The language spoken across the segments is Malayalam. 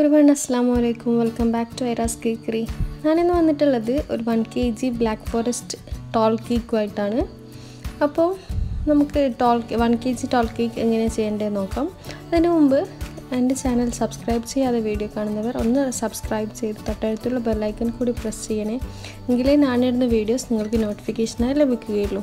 എവറി വൺ അസ്സാം വലൈക്കും വെൽക്കം ബാക്ക് ടു ഐറാസ് കേക്കറി ഞാനിന്ന് വന്നിട്ടുള്ളത് ഒരു one K G black forest tall കേക്കുമായിട്ടാണ് അപ്പോൾ നമുക്ക് tall one K G tall cake എങ്ങനെ ചെയ്യേണ്ടതെന്ന് നോക്കാം അതിന് മുമ്പ് എൻ്റെ ചാനൽ സബ്സ്ക്രൈബ് ചെയ്യാതെ വീഡിയോ കാണുന്നവർ ഒന്ന് സബ്സ്ക്രൈബ് ചെയ്ത് തൊട്ടടുത്തുള്ള ബെല്ലൈക്കൺ കൂടി പ്രസ് ചെയ്യണേ എങ്കിലേ ഞാനിടുന്ന വീഡിയോസ് നിങ്ങൾക്ക് നോട്ടിഫിക്കേഷനായി ലഭിക്കുകയുള്ളൂ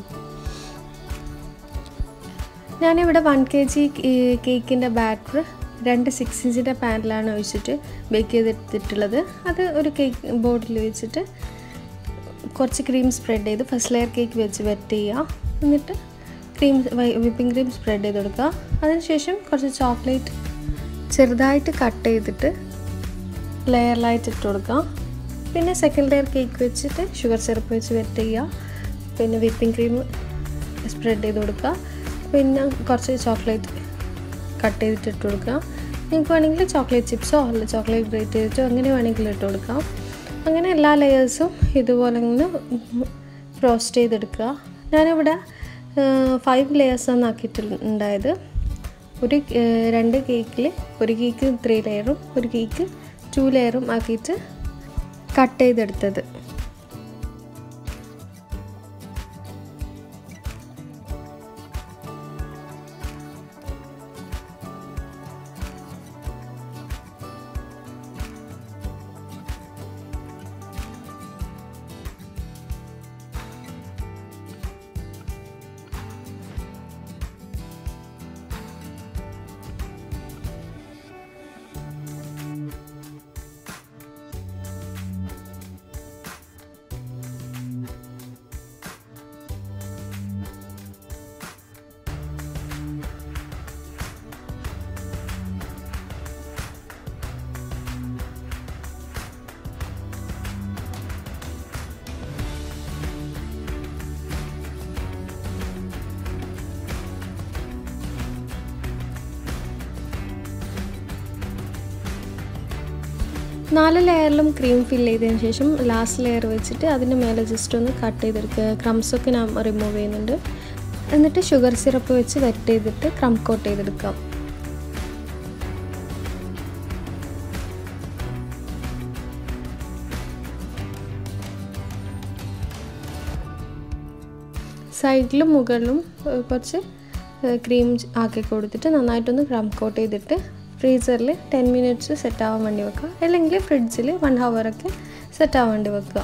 ഞാനിവിടെ വൺ കെ ജി കേക്കിൻ്റെ ബാറ്റർ രണ്ട് സിക്സ് ഇഞ്ചിൻ്റെ പാനിലാണ് ഒഴിച്ചിട്ട് ബേക്ക് ചെയ്തെടുത്തിട്ടുള്ളത് അത് ഒരു കേക്ക് ബോർഡിൽ വെച്ചിട്ട് കുറച്ച് ക്രീം സ്പ്രെഡ് ചെയ്ത് ഫസ്റ്റ് ലെയർ കേക്ക് വെച്ച് വെറ്റ് ചെയ്യുക എന്നിട്ട് ക്രീം വിപ്പിംഗ് ക്രീം സ്പ്രെഡ് ചെയ്ത് കൊടുക്കുക അതിനുശേഷം കുറച്ച് ചോക്ലേറ്റ് ചെറുതായിട്ട് കട്ട് ചെയ്തിട്ട് ലെയറിലായിട്ട് ഇട്ട് കൊടുക്കുക പിന്നെ സെക്കൻഡ് ലെയർ കേക്ക് വെച്ചിട്ട് ഷുഗർ സിറപ്പ് വെച്ച് വെറ്റ് ചെയ്യുക പിന്നെ വിപ്പിംഗ് ക്രീം സ്പ്രെഡ് ചെയ്ത് കൊടുക്കുക പിന്നെ കുറച്ച് ചോക്ലേറ്റ് കട്ട് ചെയ്തിട്ട് ഇട്ട് കൊടുക്കുക നിങ്ങൾക്ക് വേണമെങ്കിൽ ചോക്ലേറ്റ് ചിപ്സോ അല്ല ചോക്ലേറ്റ് ഗ്രേറ്റ് ചെയ്തിട്ടോ അങ്ങനെ വേണമെങ്കിൽ ഇട്ട് കൊടുക്കാം അങ്ങനെ എല്ലാ ലെയേഴ്സും ഇതുപോലെ ഒന്ന് റോസ്റ്റ് ചെയ്തെടുക്കുക ഞാനിവിടെ ഫൈവ് ലെയേഴ്സാണ് ആക്കിയിട്ടുണ്ടായത് ഒരു രണ്ട് കേക്കിൽ ഒരു കേക്ക് ത്രീ ലെയറും ഒരു കേക്ക് ടു ലെയറും ആക്കിയിട്ട് കട്ട് ചെയ്തെടുത്തത് നാല് ലെയറിലും ക്രീം ഫിൽ ചെയ്തതിന് ശേഷം ലാസ്റ്റ് ലെയർ വെച്ചിട്ട് അതിൻ്റെ മേലെ ജസ്റ്റ് ഒന്ന് കട്ട് ചെയ്തെടുക്കുക ക്രംസൊക്കെ ഞാൻ റിമൂവ് ചെയ്യുന്നുണ്ട് എന്നിട്ട് ഷുഗർ സിറപ്പ് വെച്ച് വെറ്റ് ചെയ്തിട്ട് ക്രം കോട്ട് ചെയ്തെടുക്കാം സൈഡിലും മുകളിലും കുറച്ച് ക്രീം ആക്കി കൊടുത്തിട്ട് നന്നായിട്ടൊന്ന് ക്രം കോട്ട് ചെയ്തിട്ട് ഫ്രീസറിൽ ടെൻ മിനിറ്റ്സ് സെറ്റ് ആവാൻ വേണ്ടി വെക്കുക അല്ലെങ്കിൽ ഫ്രിഡ്ജിൽ വൺ ഹവറൊക്കെ സെറ്റ് ആവാൻ വേണ്ടി വെക്കുക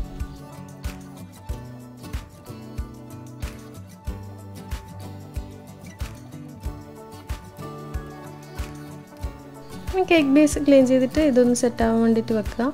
കേക്ക് ബേസ് ക്ലീൻ ചെയ്തിട്ട് ഇതൊന്ന് സെറ്റ് ആവാൻ വേണ്ടിയിട്ട് വെക്കുക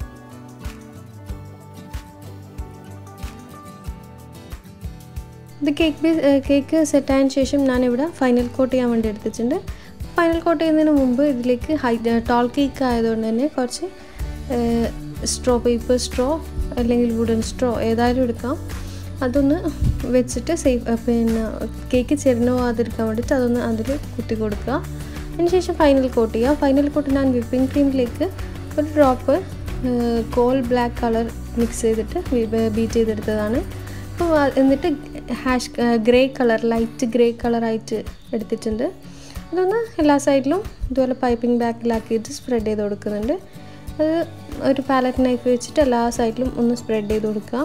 ഇത് കേക്ക് ബേസ് കേക്ക് സെറ്റ് ആയതിനു ശേഷം ഞാനിവിടെ ഫൈനൽ കോട്ട് ചെയ്യാൻ വേണ്ടി എടുത്തിട്ടുണ്ട് ഫൈനൽ കോട്ട് ചെയ്യുന്നതിന് മുമ്പ് ഇതിലേക്ക് ഹൈ ടോൾ കേക്ക് ആയതുകൊണ്ട് തന്നെ കുറച്ച് സ്ട്രോ പേപ്പർ സ്ട്രോ അല്ലെങ്കിൽ വുഡൻ സ്ട്രോ ഏതായാലും എടുക്കാം അതൊന്ന് വെച്ചിട്ട് സേഫ് പിന്നെ കേക്ക് ചെരിഞ്ഞു പോകാതിരിക്കാൻ വേണ്ടിയിട്ട് അതൊന്ന് അതിൽ കുത്തി കൊടുക്കുക അതിനുശേഷം ഫൈനൽ കോട്ട് ചെയ്യുക ഫൈനൽ കോട്ട് ഞാൻ വിപ്പിംഗ് ക്രീമിലേക്ക് ഒരു drop coal black colour mix ചെയ്തിട്ട് ബീറ്റ് ചെയ്തെടുത്തതാണ് അപ്പോൾ എന്നിട്ട് ash grey colour light grey കളറായിട്ട് എടുത്തിട്ടുണ്ട് അതൊന്ന് എല്ലാ സൈഡിലും ഇതുപോലെ പൈപ്പിംഗ് ബാക്കിലാക്കിയിട്ട് സ്പ്രെഡ് ചെയ്ത് കൊടുക്കുന്നുണ്ട് അത് ഒരു പാലറ്റ് നൈഫ് വെച്ചിട്ട് എല്ലാ സൈഡിലും ഒന്ന് സ്പ്രെഡ് ചെയ്ത് കൊടുക്കുക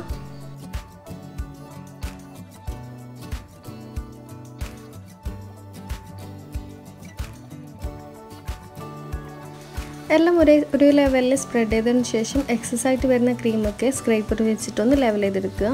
എല്ലാം ഒരേ ഒരു ലെവലിൽ സ്പ്രെഡ് ചെയ്തതിന് ശേഷം എക്സസ് ആയിട്ട് വരുന്ന ക്രീമൊക്കെ സ്ക്രൈപ്പർ വെച്ചിട്ടൊന്ന് ലെവൽ ചെയ്തെടുക്കുക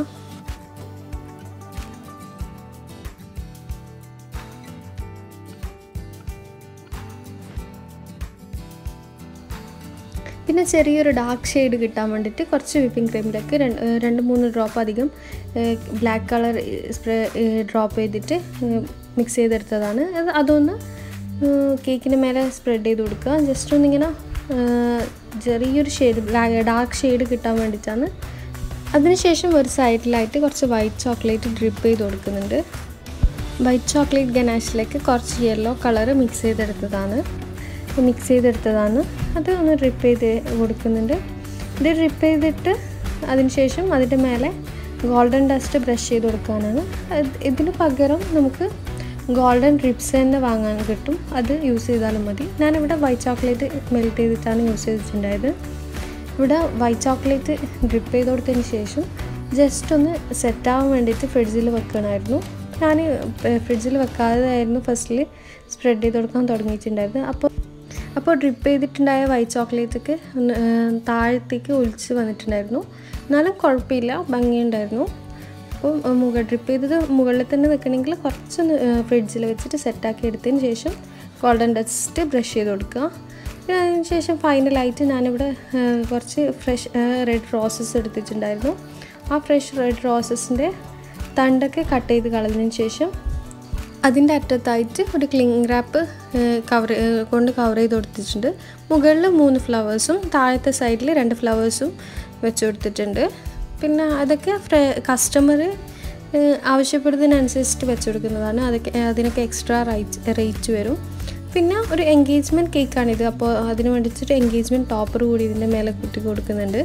പിന്നെ ചെറിയൊരു ഡാർക്ക് ഷെയ്ഡ് കിട്ടാൻ വേണ്ടിയിട്ട് കുറച്ച് വിപ്പിംഗ് ക്രീമിലേക്ക് രണ്ട് രണ്ട് മൂന്ന് ഡ്രോപ്പ് അധികം ബ്ലാക്ക് കളർ സ്പ്രേ ഡ്രോപ്പ് ചെയ്തിട്ട് മിക്സ് ചെയ്തെടുത്തതാണ് അത് അതൊന്ന് കേക്കിന് മേലെ സ്പ്രെഡ് ചെയ്ത് കൊടുക്കുക ജസ്റ്റ് ഒന്നിങ്ങനെ ചെറിയൊരു ഷെയ്ഡ് ഡാർക്ക് ഷെയ്ഡ് കിട്ടാൻ വേണ്ടിയിട്ടാണ് അതിനുശേഷം ഒരു സൈഡിലായിട്ട് കുറച്ച് വൈറ്റ് ചോക്ലേറ്റ് ഡ്രിപ്പ് ചെയ്ത് കൊടുക്കുന്നുണ്ട് വൈറ്റ് ചോക്ലേറ്റ് ഗനാഷിലേക്ക് കുറച്ച് യെല്ലോ കളർ മിക്സ് ചെയ്തെടുത്തതാണ് മിക്സ് ചെയ്തെടുത്തതാണ് അത് ഒന്ന് ഡ്രിപ്പ് ചെയ്ത് കൊടുക്കുന്നുണ്ട് ഇത് ഡ്രിപ്പ് ചെയ്തിട്ട് അതിനുശേഷം അതിൻ്റെ മേലെ ഗോൾഡൻ ഡസ്റ്റ് ബ്രഷ് ചെയ്ത് കൊടുക്കാനാണ് ഇതിന് പകരം നമുക്ക് ഗോൾഡൻ റിപ്സ് തന്നെ വാങ്ങാൻ കിട്ടും അത് യൂസ് ചെയ്താലും മതി ഞാനിവിടെ വൈറ്റ് ചോക്ലേറ്റ് മെൽറ്റ് ചെയ്തിട്ടാണ് യൂസ് ചെയ്തിട്ടുണ്ടായത് ഇവിടെ വൈറ്റ് ചോക്ലേറ്റ് ഡ്രിപ്പ് ചെയ്ത് കൊടുത്തതിന് ശേഷം ജസ്റ്റ് ഒന്ന് സെറ്റാവാൻ വേണ്ടിയിട്ട് ഫ്രിഡ്ജിൽ വെക്കണമായിരുന്നു ഞാൻ ഫ്രിഡ്ജിൽ വെക്കാതെ ആയിരുന്നു ഫസ്റ്റിൽ സ്പ്രെഡ് ചെയ്ത് കൊടുക്കാൻ തുടങ്ങിയിട്ടുണ്ടായിരുന്നു അപ്പോൾ അപ്പോൾ ഡ്രിപ്പ് ചെയ്തിട്ടുണ്ടായ വൈറ്റ് ചോക്ലേറ്റൊക്കെ ഒന്ന് താഴത്തേക്ക് ഒലിച്ച് വന്നിട്ടുണ്ടായിരുന്നു എന്നാലും കുഴപ്പമില്ല ഭംഗിയുണ്ടായിരുന്നു അപ്പോൾ മുകൾ ഡ്രിപ്പ് ചെയ്തത് മുകളിൽ തന്നെ നിൽക്കണമെങ്കിൽ കുറച്ചൊന്ന് ഫ്രിഡ്ജിൽ വെച്ചിട്ട് സെറ്റാക്കി എടുത്തതിന് ശേഷം ഗോൾഡൻ ഡസ്റ്റ് ബ്രഷ് ചെയ്ത് കൊടുക്കുക പിന്നെ അതിന് ശേഷം ഫൈനലായിട്ട് ഞാനിവിടെ കുറച്ച് ഫ്രഷ് റെഡ് റോസസ് എടുത്തിട്ടുണ്ടായിരുന്നു ആ ഫ്രഷ് റെഡ് റോസസിൻ്റെ തണ്ടൊക്കെ കട്ട് ചെയ്ത് കളഞ്ഞതിന് ശേഷം അതിൻ്റെ അറ്റത്തായിട്ട് ഒരു ക്ലിങ് റാപ്പ് കവർ കൊണ്ട് കവർ ചെയ്ത് കൊടുത്തിട്ടുണ്ട് മുകളിൽ മൂന്ന് ഫ്ലവേഴ്സും താഴത്തെ സൈഡിൽ രണ്ട് ഫ്ലവേഴ്സും വെച്ച് കൊടുത്തിട്ടുണ്ട് പിന്നെ അതൊക്കെ ഫ്ര കസ്റ്റമർ ആവശ്യപ്പെടുന്നതിനനുസരിച്ചിട്ട് വെച്ച് കൊടുക്കുന്നതാണ് അതൊക്കെ അതിനൊക്കെ എക്സ്ട്രാ റേറ്റ് റേറ്റ് വരും പിന്നെ ഒരു എൻഗേജ്മെൻറ്റ് കേക്കാണിത് അപ്പോൾ അതിന് വേണ്ടിയിട്ട് എൻഗേജ്മെൻറ്റ് ടോപ്പർ കൂടി ഇതിൻ്റെ മേലെ കുത്തി കൊടുക്കുന്നുണ്ട്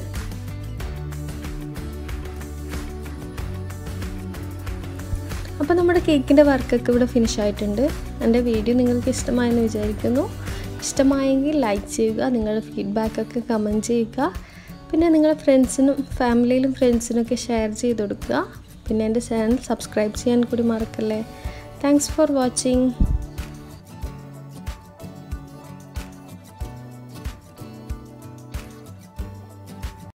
അപ്പോൾ നമ്മുടെ കേക്കിൻ്റെ വർക്കൊക്കെ ഇവിടെ ഫിനിഷ് ആയിട്ടുണ്ട് എൻ്റെ വീഡിയോ നിങ്ങൾക്ക് ഇഷ്ടമായെന്ന് വിചാരിക്കുന്നു ഇഷ്ടമായെങ്കിൽ ലൈക്ക് ചെയ്യുക നിങ്ങളുടെ ഫീഡ്ബാക്കൊക്കെ കമൻറ്റ് ചെയ്യുക പിന്നെ നിങ്ങളുടെ ഫ്രണ്ട്സിനും ഫാമിലിയിലും ഫ്രണ്ട്സിനൊക്കെ ഷെയർ ചെയ്ത് കൊടുക്കുക പിന്നെ എൻ്റെ ചാനൽ സബ്സ്ക്രൈബ് ചെയ്യാൻ കൂടി മറക്കല്ലേ താങ്ക്സ് ഫോർ വാച്ചിങ്